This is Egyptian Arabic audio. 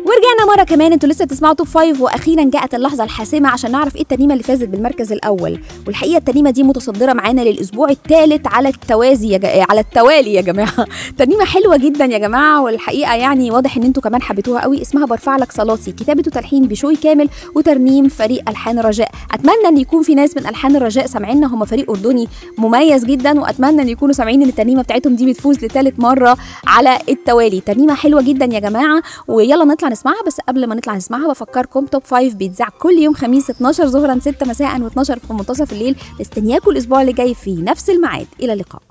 ورجعنا مره كمان انتوا لسه تسمعوا توب فايف واخيرا جاءت اللحظه الحاسمه عشان نعرف ايه الترنيمه اللي فازت بالمركز الاول والحقيقه الترنيمه دي متصدره معانا للاسبوع الثالث على التوازي يا جا... على التوالي يا جماعه ترنيمه حلوه جدا يا جماعه والحقيقه يعني واضح ان انتوا كمان حبيتوها قوي اسمها برفع لك صلاتي كتابه وتلحين بشوي كامل وترنيم فريق الحان الرجاء اتمنى ان يكون في ناس من الحان الرجاء سامعيننا هم فريق اردني مميز جدا واتمنى ان يكونوا سامعين ان الترنيمه بتاعتهم دي بتفوز لثالث مره على التوالي ترنيمه حلوه جدا يا جماعه ويلا نطلع نسمعها بس قبل ما نطلع نسمعها بفكركم توب 5 بيتذاع كل يوم خميس 12 ظهرا 6 مساء و12 في منتصف الليل مستنياكم الاسبوع اللي جاي في نفس الميعاد الى اللقاء